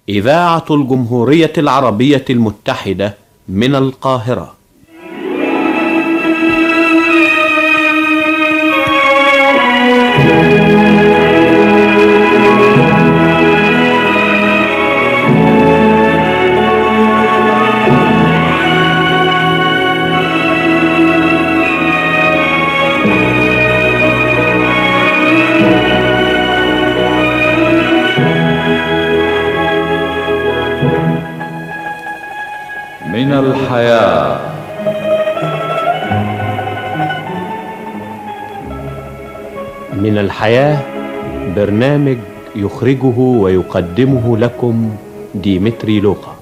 إذاعة الجمهورية العربية المتحدة من القاهرة من الحياة من الحياة برنامج يخرجه ويقدمه لكم ديمتري لوقا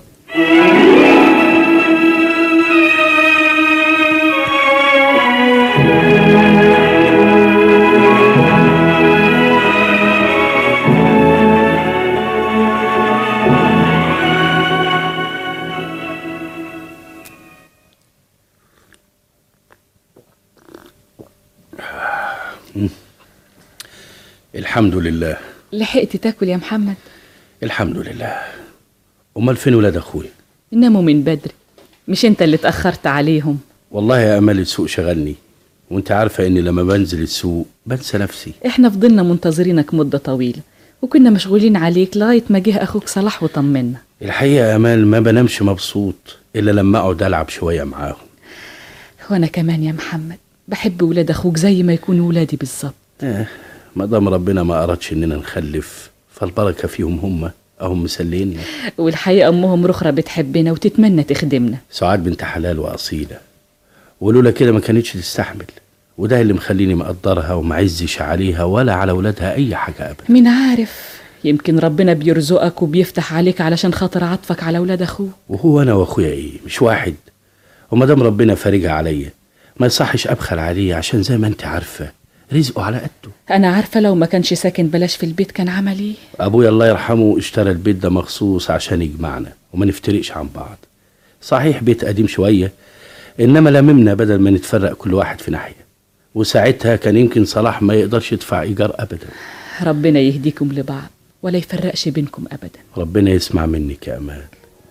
الحمد لله لحقت تاكل يا محمد الحمد لله امال فين ولاد اخويا ناموا من بدري مش انت اللي اتأخرت عليهم والله يا امال السوق شغلني وانت عارفه اني لما بنزل السوق بنسى نفسي احنا فضلنا منتظرينك مدة طويلة وكنا مشغولين عليك لغاية ما جه اخوك صلاح وطمنا الحقيقه يا امال ما بنامش مبسوط الا لما اقعد العب شويه معاهم وانا كمان يا محمد بحب ولاد اخوك زي ما يكونوا ولادي بالظبط آه ما دام ربنا ما أردش إننا نخلف فالبركة فيهم هم أهم مسليني والحقيقة امهم رخرة بتحبنا وتتمنى تخدمنا سعاد بنت حلال وأصيلة ولولا كده ما كانتش تستحمل وده اللي مخليني مقدرها ومعزش عليها ولا على ولادها أي حاجة أبدا مين عارف يمكن ربنا بيرزقك وبيفتح عليك علشان خاطر عطفك على ولاد اخوك وهو أنا وأخويا إيه مش واحد وما دام ربنا فارجها عليا ما يصحش أبخل عليه عشان زي ما أنت عارفة رزقه على قده انا عارفة لو ما كانش ساكن بلاش في البيت كان عمل ايه أبويا الله يرحمه اشترى البيت ده مخصوص عشان يجمعنا وما نفترقش عن بعض صحيح بيت قديم شوية إنما لممنا بدل ما نتفرق كل واحد في ناحية وساعتها كان يمكن صلاح ما يقدرش يدفع إيجار أبدا ربنا يهديكم لبعض ولا يفرقش بينكم ابدا ربنا يسمع منك يا أمال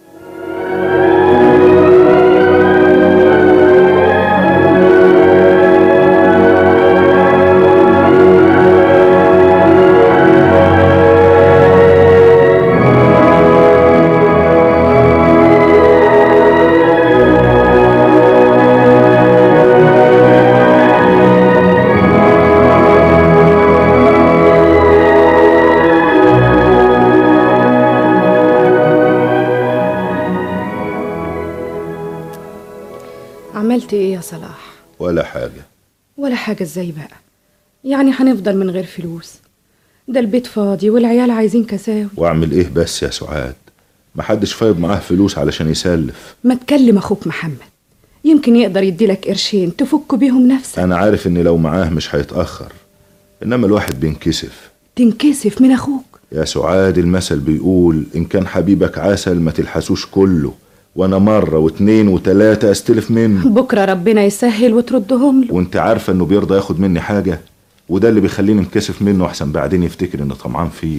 عملت ايه يا صلاح ولا حاجة ولا حاجة ازاي بقى يعني هنفضل من غير فلوس ده البيت فاضي والعيال عايزين كساوي واعمل ايه بس يا سعاد محدش فايض معاه فلوس علشان يسلف ما تكلم اخوك محمد يمكن يقدر يديلك قرشين تفك بيهم نفسك انا عارف ان لو معاه مش هيتأخر انما الواحد بينكسف تنكسف من اخوك يا سعاد المثل بيقول ان كان حبيبك عسل ما تلحسوش كله وانا مرة واتنين وتلاتة استلف منه بكرة ربنا يسهل وتردهم له وانت عارفة انه بيرضى ياخد مني حاجة وده اللي بيخليني انكسف منه احسن بعدين يفتكر اني طمعان فيه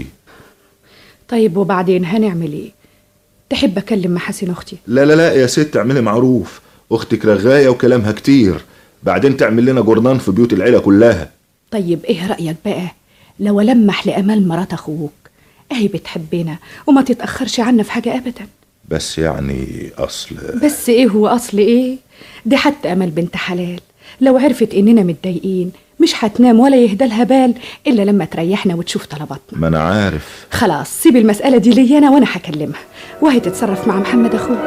طيب وبعدين هنعمل ايه تحب اكلم محاسن اختي لا لا لا يا ست اعملي معروف اختك رغاية وكلامها كتير بعدين تعمل لنا جرنان في بيوت العيلة كلها طيب ايه رأيك بقى لو ألمح لأمال مرات أخوك أهي بتحبنا وما تتأخرش عنا في حاجة أبدا بس يعني اصل بس إيه هو أصل إيه دي حتى أمل بنت حلال لو عرفت إننا متضايقين مش هتنام ولا يهدالها بال إلا لما تريحنا وتشوف طلباتنا ما انا عارف خلاص سيب المسألة دي لي أنا وأنا هكلمها وهي تتصرف مع محمد أخوك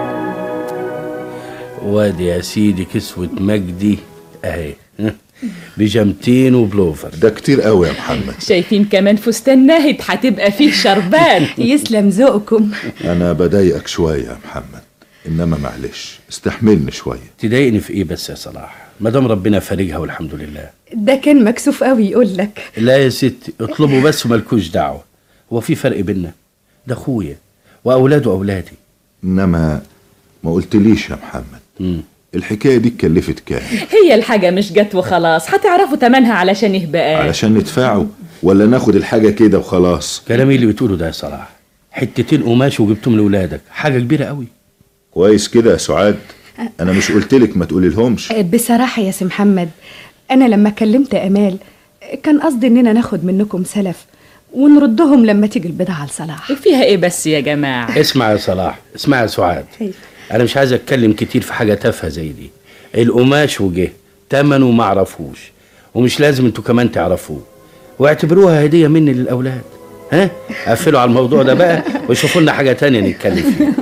وادي يا سيدي كسوة مجدي اهي ها؟ بيجامتين وبلوفر ده كتير قوي يا محمد شايفين كمان فستان ناهد هتبقى فيه شربات يسلم ذوقكم انا بضايقك شويه يا محمد انما معلش استحملني شويه تضايقني في ايه بس يا صلاح ما دام ربنا فارجها والحمد لله ده كان مكسوف قوي يقول لك لا يا ستي اطلبوا بس وملكوش دعوه هو في فرق بينا ده اخويا واولاده اولادي انما ما قلتليش يا محمد مم. الحكايه دي اتكلفت كام هي الحاجة مش جت وخلاص هتعرفوا تمنها علشان ايه بقى علشان ندفعه ولا ناخد الحاجه كده وخلاص كلام إيه اللي بتقوله ده يا صلاح حتتين قماش وجبتهم لاولادك حاجه كبيره قوي كويس كده يا سعاد انا مش قلتلك ما تقولي لهمش بصراحة يا سي محمد أنا لما كلمت أمال كان قصدي إننا ناخد منكم سلف ونردهم لما تيجي البضاعة لصلاح فيها ايه بس يا جماعة اسمع يا صلاح اسمع يا سعاد انا مش عايز اتكلم كتير في حاجه تافهه زي دي القماش وجه تمنه ما اعرفوش ومش لازم انتوا كمان تعرفوه واعتبروها هديه مني للاولاد ها قفلوا على الموضوع ده بقى وشوفوا لنا حاجه تانية نتكلم فيها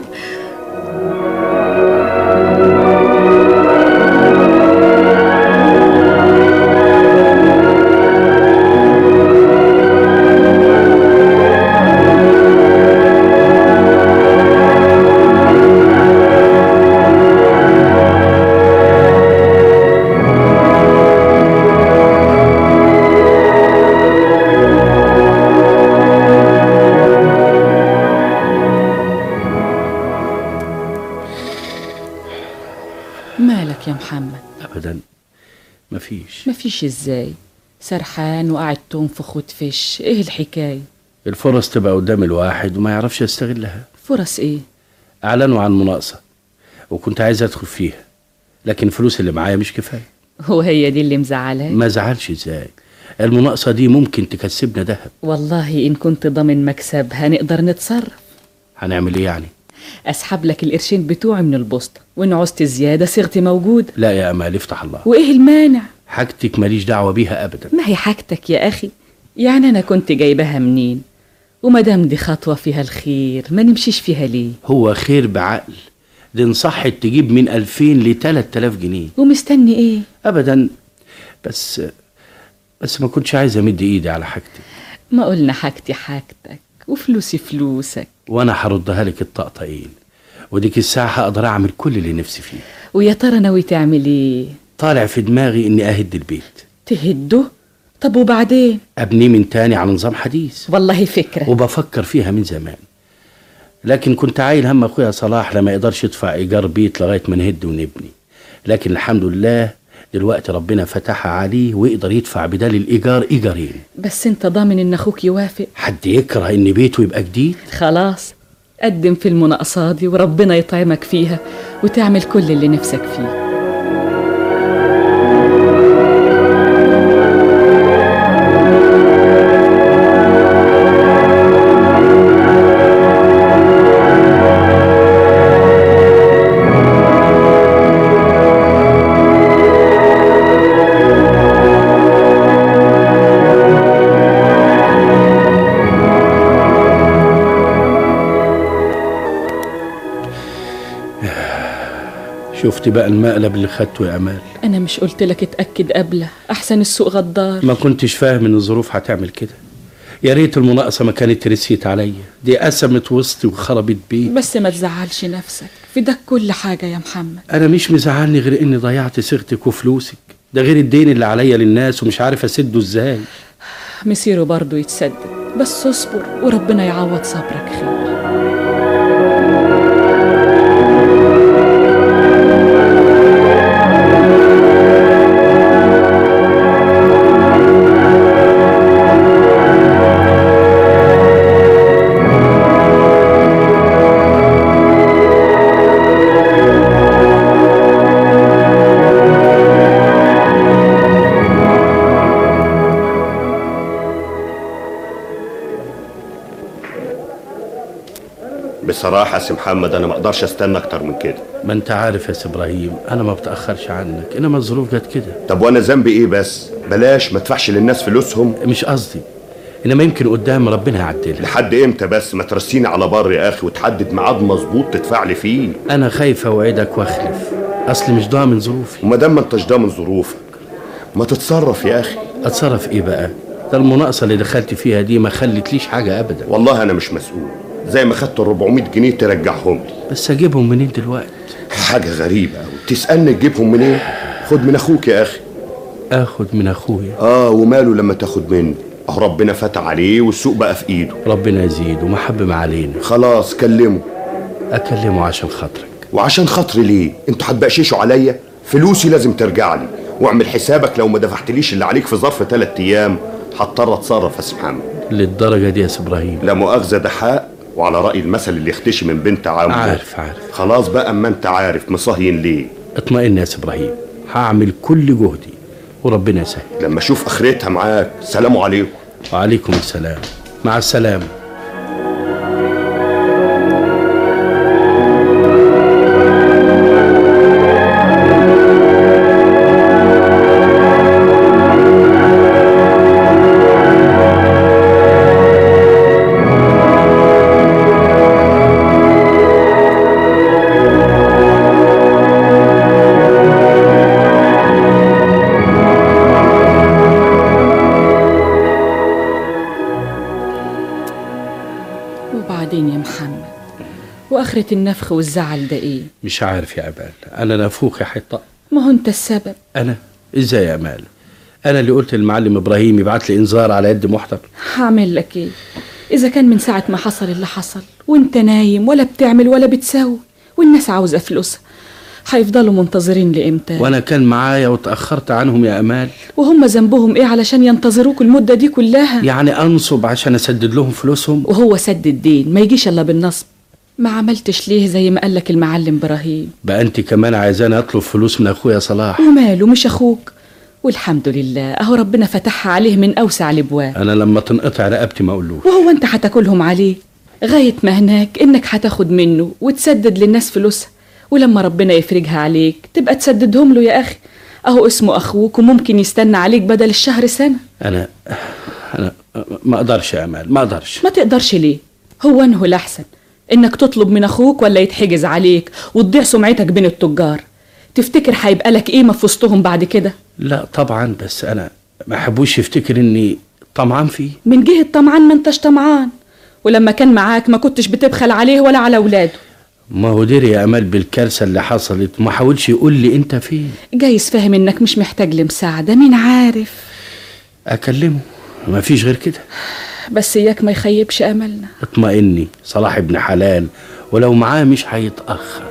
مالك يا محمد ابدا مفيش مفيش ازاي سرحان وقاعد تنفخ وتفش ايه الحكاية الفرص تبقى قدام الواحد وما يعرفش يستغلها فرص ايه اعلنوا عن مناقصه وكنت عايز ادخل فيها لكن الفلوس اللي معايا مش كفايه وهي دي اللي مزعلاك ما زعلش ازاي المناقصه دي ممكن تكسبنا ذهب والله ان كنت ضامن مكسبها نقدر نتصرف هنعمل ايه يعني اسحب لك القرشين بتوعي من البوسطة وان عوزت زيادة صيغتي موجودة لا يا امال افتح الله وايه المانع حاجتك ماليش دعوه بيها ابدا ما هي حاجتك يا اخي يعني انا كنت جايبها منين ومادام دي خطوة فيها الخير ما نمشيش فيها ليه هو خير بعقل دي انصحت تجيب من 2000 ل 3000 جنيه ومستني ايه ابدا بس بس ما كنتش عايز امد ايدي على حاجتي ما قلنا حاجتي حاجتك وفلوسي فلوسك وانا هردها لك الطقطقين وديك الساعه هقدر اعمل كل اللي نفسي فيه ويا ترى ناوي تعمل ايه طالع في دماغي اني اهد البيت تهده طب وبعدين ابنيه من تاني على نظام حديث والله فكرة وبفكر فيها من زمان لكن كنت عايل هم اخويا صلاح لما يقدرش يدفع ايجار بيت لغايه ما نهد ونبني لكن الحمد لله دلوقتي ربنا فتحها عليه ويقدر يدفع بدال الايجار ايجارين بس انت ضامن ان اخوك يوافق حد يكره ان بيته يبقى جديد خلاص قدم في المناقصة دي وربنا يطعمك فيها وتعمل كل اللي نفسك فيه شفت بقى المقلب اللي خدته يا امال انا مش قلت لك اتأكد قبله احسن السوق غدار ما كنتش فاهم ان الظروف هتعمل كده يا ريت المناقصه ما كانت رسيت عليا دي قسمت وسطي وخربت بيت بس ما تزعلش نفسك في ده كل حاجة يا محمد انا مش مزعلني غير اني ضيعت صيغتك وفلوسك ده غير الدين اللي عليا للناس ومش عارف اسده ازاي مصيره برضه يتسدد بس اصبر وربنا يعوض صبرك خير بصراحة يا سي محمد أنا ما أقدرش أستنى أكتر من كده ما انت عارف يا سي ابراهيم انا ما بتاخرش عنك انما الظروف جت كده طب وأنا ذنبي إيه بس بلاش ما تدفعش للناس فلوسهم مش قصدي انما يمكن قدام ربنا يعدلها لحد إمتى بس ما ترسيني على بر يا أخي وتحدد ميعاد مظبوط تدفع لي فيه انا خايف اوعدك واخلف اصل مش ضامن ظروفي وما دام ما انتش ضامن ظروفك ما تتصرف يا اخي اتصرف ايه بقى ده المناقصه اللي دخلت فيها دي ما خلتليش حاجه ابدا والله انا مش مسؤول زي ما خدت ال 400 جنيه ترجعهم لي بس اجيبهم منين دلوقتي حاجه غريبه أوي. تسالني تجيبهم منين خد من اخوك يا اخي اخد من اخويا اه وماله لما تاخد منه اهو ربنا فتح عليه والسوق بقى في ايده ربنا يزيد ومحبم علينا خلاص كلمه اكلمه عشان خاطرك وعشان خاطري ليه انتوا هتبقششوا عليا فلوسي لازم ترجع لي واعمل حسابك لو ما دفعتليش اللي عليك في ظرف ثلاث ايام هضطر اتصرف يا سي محمد للدرجه دي يا سي ابراهيم لا مؤاخذه ده حق وعلى راي المثل اللي يختشي من بنت عمه عارف عارف خلاص بقى اما انت عارف مصهين ليه اطمئن يا سي ابراهيم هعمل كل جهدي وربنا يسهل لما اشوف اخرتها معاك سلام عليكم وعليكم السلام مع السلامه وبعدين يا محمد واخرة النفخ والزعل ده ايه مش عارف يا امال انا نافوخ يا حيطه ما هو انت السبب انا ازاي يا امال انا اللي قلت للمعلم ابراهيم يبعت لي انذار على يد محضر هعمل لك ايه اذا كان من ساعة ما حصل اللي حصل وانت نايم ولا بتعمل ولا بتسوي والناس عاوزة فلوسها هيفضلوا منتظرين لامتى وانا كان معايا وتاخرت عنهم يا امال وهم ذنبهم ايه علشان ينتظروك المدة دي كلها يعني انصب عشان اسدد لهم فلوسهم وهو سد الدين ما يجيش الا بالنصب ما عملتش ليه زي ما قالك المعلم ابراهيم بقى انت كمان عايزاني اطلب فلوس من اخويا صلاح وماله مش اخوك والحمد لله اهو ربنا فتحها عليه من اوسع الابواب انا لما تنقطع رقبتي ما اقولوش وهو انت هتاكلهم عليه غاية ما هناك انك هتاخد منه وتسدد للناس فلوسها ولما ربنا يفرجها عليك تبقى تسددهم له يا اخي اهو اسمه اخوك وممكن يستنى عليك بدل الشهر سنة انا انا ما اقدرش يا امال ما اقدرش ما تقدرش ليه هو انه الاحسن انك تطلب من اخوك ولا يتحجز عليك وتضيع سمعتك بين التجار تفتكر هيبقى لك قيمة في وسطهم بعد كده لا طبعا بس انا ما احبوش يفتكر اني طمعان فيه من جهة طمعان ما انتش طمعان ولما كان معاك ما كنتش بتبخل عليه ولا على اولاده ما هو ديري يا امال بالكارثه اللي حصلت ما حاولش يقول لي انت فين جايز فاهم انك مش محتاج لمساعدة مين عارف اكلمه ما فيش غير كده بس اياك ما يخيبش املنا اطمئني صلاح ابن حلال ولو معاه مش هيتاخر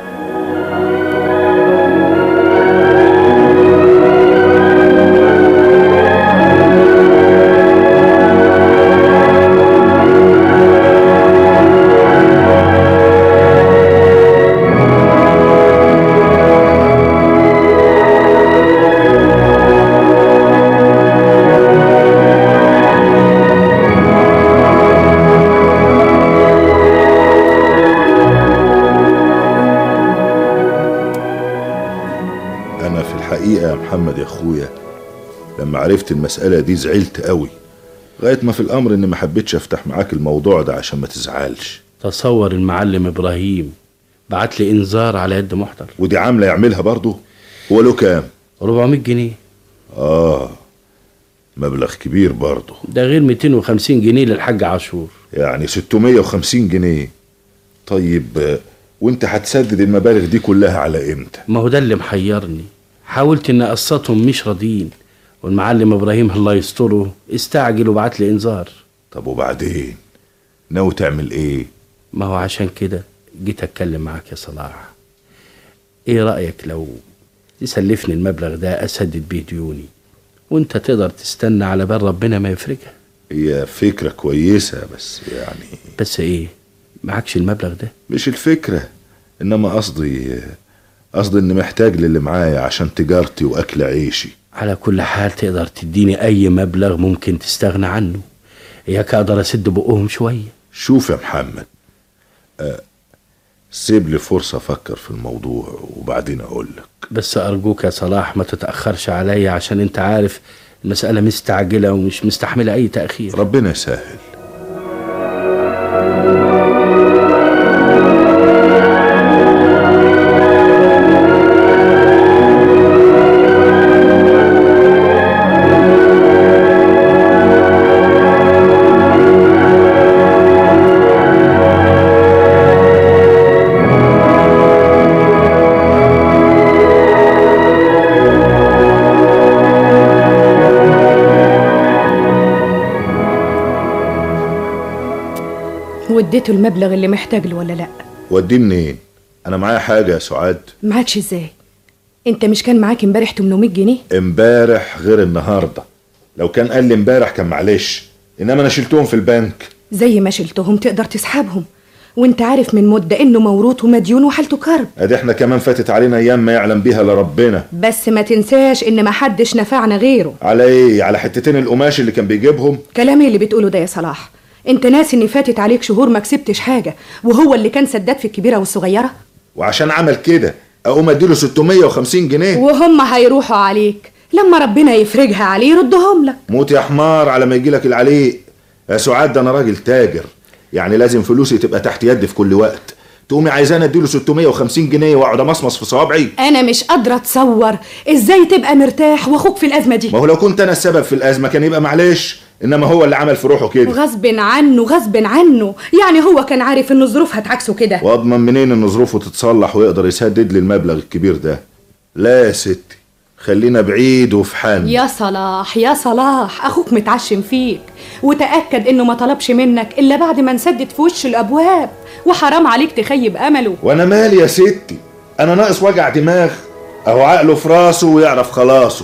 انا في الحقيقه يا محمد يا اخويا لما عرفت المساله دي زعلت قوي لغايه ما في الامر اني ما حبيتش افتح معاك الموضوع ده عشان ما تزعلش تصور المعلم ابراهيم بعت لي انذار على يد محضر ودي عامله يعملها برضه هو له كام 400 جنيه اه مبلغ كبير برضه ده غير 250 جنيه للحاج عاشور يعني 650 جنيه طيب آه، وانت هتسدد المبالغ دي كلها على امتى ما هو ده اللي محيرني حاولت ان اقسطهم مش راضيين والمعلم ابراهيم الله يستره استعجل وبعت لي انذار طب وبعدين ناوي تعمل ايه ما هو عشان كده جيت اتكلم معاك يا صلاح ايه رايك لو تسلفني المبلغ ده اسدد بيه ديوني وانت تقدر تستنى على بال ربنا ما يفرجها هي فكره كويسه بس يعني بس ايه معكش المبلغ ده مش الفكره انما قصدي قصدي اني محتاج للي معايا عشان تجارتي واكل عيشي على كل حال تقدر تديني اي مبلغ ممكن تستغنى عنه اياك اقدر اسد بقهم شويه شوف يا محمد أه سيب لي فرصه افكر في الموضوع وبعدين اقول لك بس ارجوك يا صلاح ما تتاخرش عليا عشان انت عارف المساله مستعجله ومش مستحمله اي تاخير ربنا يسهل واديته المبلغ اللي محتاج له ولا لا وديه منين انا معايا حاجه يا سعاد معكش ازاي انت مش كان معاك امبارح 800 جنيه امبارح غير النهارده لو كان قال لي امبارح كان معلش انما انا شلتهم في البنك زي ما شلتهم تقدر تسحبهم وانت عارف من مدة انه موروث ومديون وحالته كرب ادي احنا كمان فاتت علينا ايام ما يعلم بيها الا ربنا بس ما تنساش ان ما حدش نفعنا غيره على ايه على حتتين القماش اللي كان بيجيبهم كلامي اللي بتقوله ده يا صلاح انت ناسي ان فاتت عليك شهور ما كسبتش حاجة وهو اللي كان سداد في الكبيرة والصغيرة وعشان عمل كده اقوم اديله 650 جنيه وهم هيروحوا عليك لما ربنا يفرجها عليه يردهم لك موت يا حمار على ما يجيلك العليق يا سعاد ده انا راجل تاجر يعني لازم فلوسي تبقى تحت يدي في كل وقت تقومي عايزاني اديله 650 جنيه واقعد امصمص في صوابعي انا مش قادرة اتصور ازاي تبقى مرتاح واخوك في الازمة دي ما هو لو كنت انا السبب في الازمه كان يبقى معلش انما هو اللي عمل في روحه كده غصب عنه غصب عنه يعني هو كان عارف ان الظروف هتعكسه كده واضمن منين ان ظروفه تتصلح ويقدر يسدد لي المبلغ الكبير ده لا يا ستي خلينا بعيد وفي حن يا صلاح يا صلاح اخوك متعشم فيك وتاكد انه ما طلبش منك الا بعد ما نسدد في وش الابواب وحرام عليك تخيب امله وانا مالي يا ستي انا ناقص وجع دماغ اهو عقله في راسه ويعرف خلاصه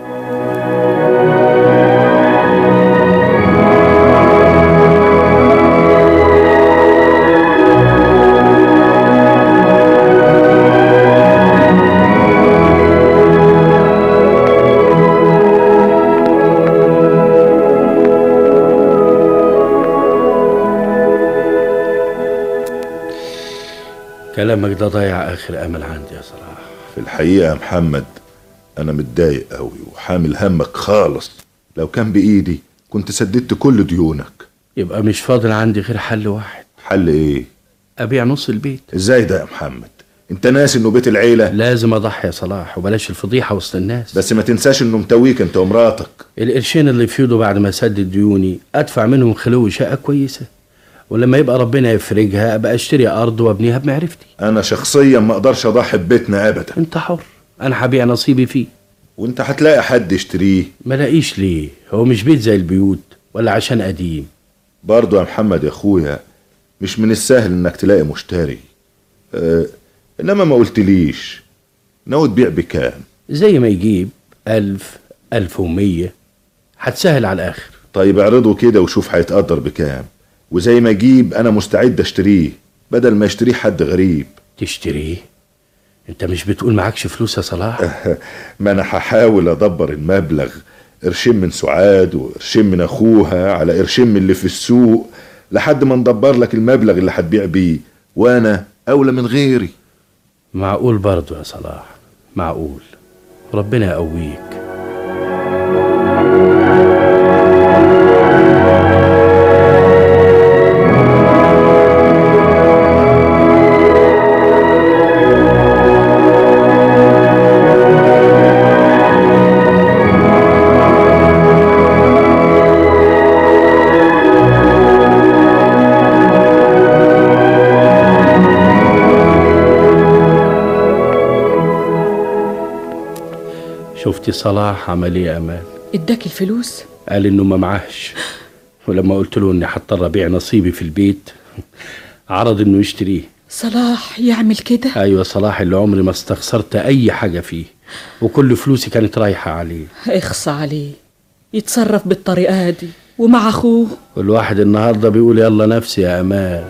كلامك ده ضيع اخر امل عندي يا صلاح في الحقيقه يا محمد انا متضايق قوي وحامل همك خالص لو كان بايدي كنت سددت كل ديونك يبقى مش فاضل عندي غير حل واحد حل ايه ابيع نص البيت ازاي ده يا محمد انت ناسي انه بيت العيله لازم اضحي يا صلاح وبلاش الفضيحه وسط الناس بس ما تنساش انه متويك انت ومراتك القرشين اللي يفيضوا بعد ما اسدد ديوني ادفع منهم خلو شقه كويسه ولما يبقى ربنا يفرجها ابقى اشتري ارض وابنيها بمعرفتي انا شخصيا ما اقدرش اضحي ببيتنا ابدا انت حر انا هبيع نصيبي فيه وانت هتلاقي حد يشتريه ما لاقيش ليه هو مش بيت زي البيوت ولا عشان قديم برضو يا محمد يا اخويا مش من السهل انك تلاقي مشتري اه انما ما قلتليش ناوي تبيع بكام زي ما يجيب ألف ألف ومية هتسهل على الآخر طيب اعرضه كده وشوف هيتقدر بكام وزي ما اجيب انا مستعد اشتريه بدل ما يشتريه حد غريب تشتريه انت مش بتقول معكش فلوس يا صلاح ما انا هحاول ادبر المبلغ قرشين من سعاد وقرشين من اخوها على قرشين من اللي في السوق لحد ما ندبر لك المبلغ اللي هتبيع بيه وانا اولى من غيري معقول برضو يا صلاح معقول ربنا يقويك شفتي صلاح عمل ايه يا امان اداك الفلوس قال انه ما معهش ولما قلت له اني هضطر ابيع نصيبي في البيت عرض انه يشتريه صلاح يعمل كده ايوه صلاح اللي عمري ما استخسرت اي حاجه فيه وكل فلوسي كانت رايحه عليه اخصى عليه يتصرف بالطريقة دي ومع اخوه والواحد النهارده بيقول يلا نفسي يا امان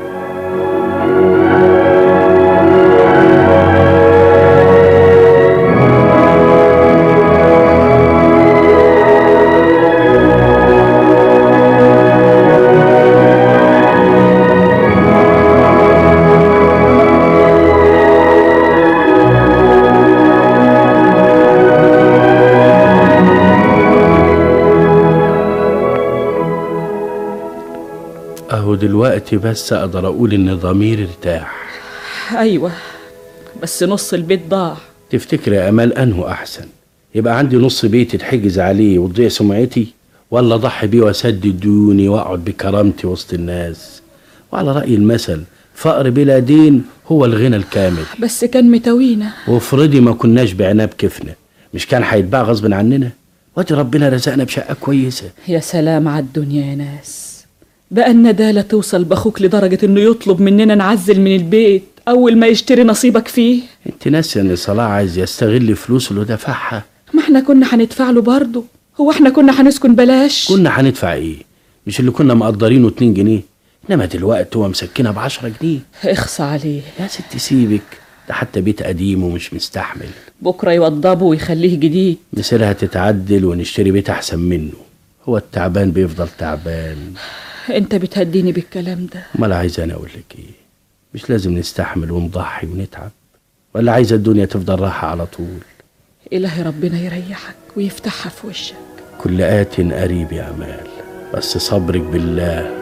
اهو دلوقتي بس اقدر اقول ان ضميري ارتاح ايوه بس نص البيت ضاع تفتكر يا امال انه احسن يبقى عندي نص بيت اتحجز عليه وتضيع سمعتي ولا اضحي بيه واسدد ديوني واقعد بكرامتي وسط الناس وعلى راي المثل فقر بلا دين هو الغنى الكامل بس كان متوينا وافرضي ما كناش بعناه بكفنا مش كان هيتباع غصب عننا وادي ربنا رزقنا بشقه كويسه يا سلام على الدنيا يا ناس بقى الندالة توصل بأخوك لدرجة إنه يطلب مننا نعزل من البيت أول ما يشتري نصيبك فيه انت ناسيه ان صلاح عايز يستغل فلوسه اللي دفعها ما احنا كنا هندفع له برضه هو احنا كنا هنسكن بلاش كنا هندفع ايه مش اللي كنا مقدرينه 2 جنيه انما دلوقتي هو مسكنها ب 10 جنيه اخصى عليه يا ست سيبك ده حتى بيت قديم ومش مستحمل بكرة يوضبه ويخليه جديد مثلها تتعدل ونشتري بيت احسن منه هو التعبان بيفضل تعبان انت بتهديني بالكلام ده امال عايز انا اقول لك ايه مش لازم نستحمل ونضحي ونتعب ولا عايزه الدنيا تفضل راحه على طول إلهي ربنا يريحك ويفتحها في وشك كل آت قريب يا أمال بس صبرك بالله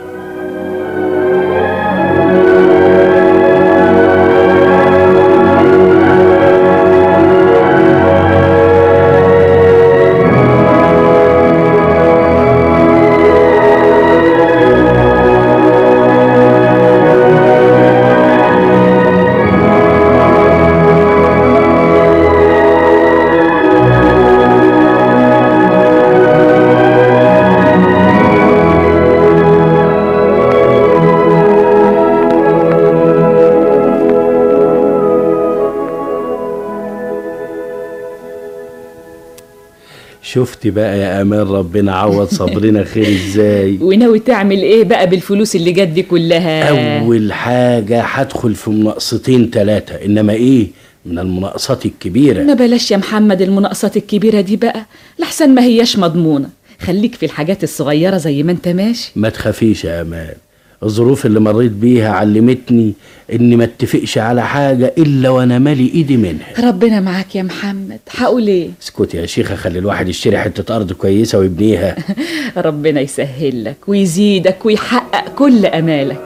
شفتي بقى يا أمال ربنا عوض صبرنا خير ازاي وناوي تعمل ايه بقى بالفلوس اللي جت دي كلها أول حاجة هدخل في مناقصتين تلاتة إنما إيه من المناقصات الكبيرة ما بلاش يا محمد المناقصات الكبيرة دي بقى لحسن ما هياش مضمونة خليك في الحاجات الصغيرة زي ما انت ماشي ما تخافيش يا أمال الظروف اللي مريت بيها علمتني إني ما اتفقش على حاجة إلا وأنا مالي إيدي منها ربنا معاك يا محمد هقول ايه اسكتي يا شيخة خلي الواحد يشتري حتة أرض كويسة ويبنيها ربنا يسهل لك ويزيدك ويحقق كل امالك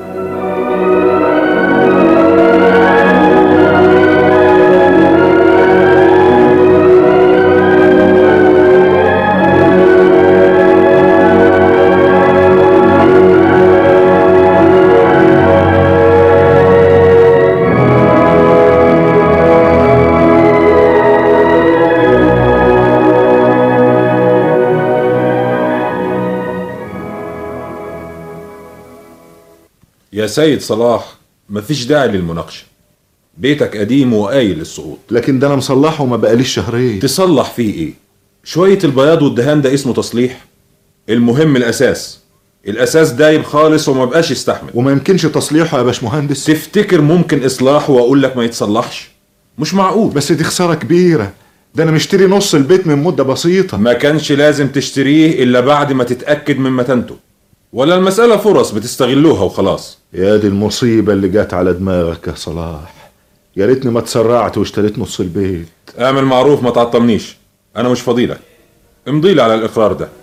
يا سيد صلاح مفيش داعي للمناقشة بيتك قديم وقايل للسقوط لكن ده انا مصلحه وما بقاليش شهرين تصلح فيه ايه شوية البياض والدهان ده اسمه تصليح المهم الاساس الاساس دايب خالص وما بقاش يستحمل وما يمكنش تصليحه يا باشمهندس تفتكر ممكن اصلاحه واقول لك ما يتصلحش مش معقول بس دي خساره كبيره ده انا مشتري نص البيت من مده بسيطه ما كانش لازم تشتريه الا بعد ما تتاكد من متانته ولا المساله فرص بتستغلوها وخلاص يا دي المصيبه اللي جت على دماغك يا صلاح يا ريتني ما اتسرعت واشتريت نص البيت اعمل معروف ما تعطلنيش انا مش فضيلك امضي لي على الاقرار ده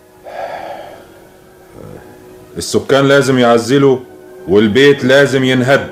السكان لازم يعزلوا والبيت لازم ينهد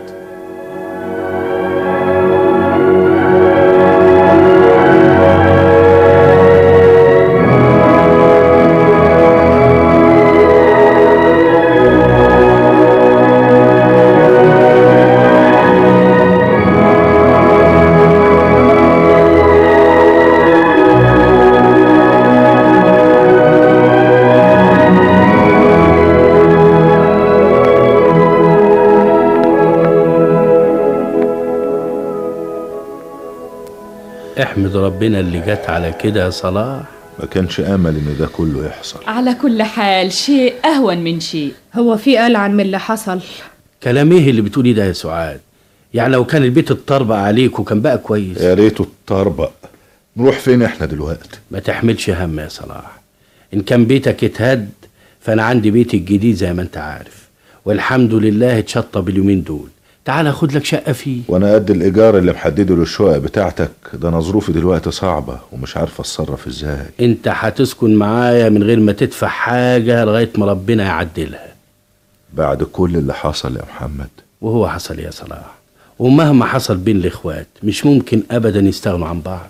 احمد ربنا اللي جت على كده يا صلاح ما كانش امل ان ده كله يحصل على كل حال شيء اهون من شيء هو في قال عن من اللي حصل كلام ايه اللي بتقولي ده يا سعاد يعني لو كان البيت اتطربق عليك وكان بقى كويس يا ريته اتطربق نروح فين احنا دلوقتي ما تحملش هم يا صلاح ان كان بيتك اتهد فانا عندي بيتي الجديد زي ما انت عارف والحمد لله اتشطب اليومين دول تعال خد لك شقه فيه وانا قد الايجار اللي محدده للشقق بتاعتك ده انا ظروفي دلوقتي صعبه ومش عارف اتصرف ازاي انت هتسكن معايا من غير ما تدفع حاجه لغايه ما ربنا يعدلها بعد كل اللي حصل يا محمد وهو حصل يا صلاح ومهما حصل بين الاخوات مش ممكن ابدا يستغنوا عن بعض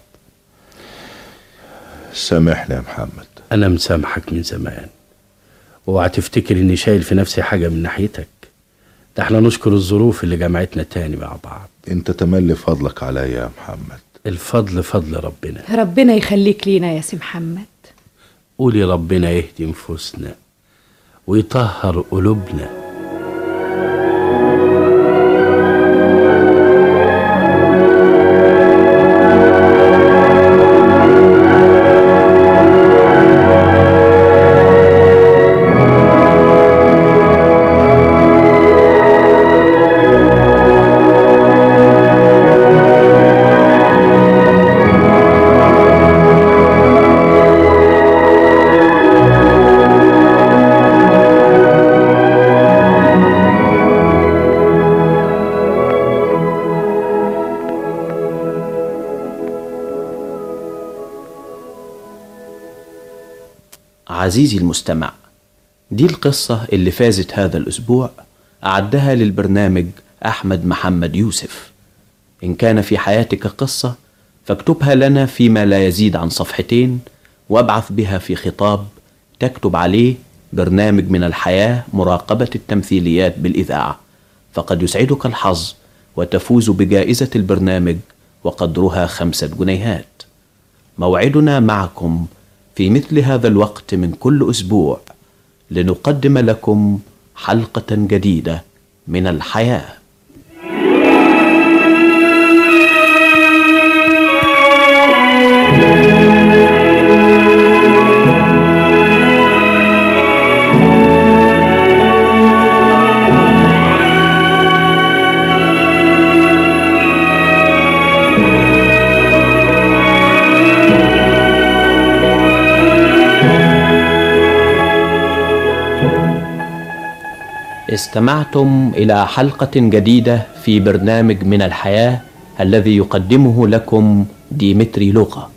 سامحني يا محمد انا مسامحك من زمان اوعى تفتكر اني شايل في نفسي حاجه من ناحيتك ده احنا نشكر الظروف اللي جمعتنا تاني مع بعض انت تملي فضلك عليا يا محمد الفضل فضل ربنا ربنا يخليك لينا يا سي محمد قولي ربنا يهدي نفوسنا ويطهر قلوبنا عزيزي المستمع دي القصة اللي فازت هذا الأسبوع أعدها للبرنامج أحمد محمد يوسف إن كان في حياتك قصة فاكتبها لنا فيما لا يزيد عن صفحتين وابعث بها في خطاب تكتب عليه برنامج من الحياة مراقبة التمثيليات بالإذاعة فقد يسعدك الحظ وتفوز بجائزة البرنامج وقدرها خمسة جنيهات موعدنا معكم في مثل هذا الوقت من كل اسبوع لنقدم لكم حلقه جديده من الحياه استمعتم الى حلقه جديده في برنامج من الحياه الذي يقدمه لكم ديمتري لوقا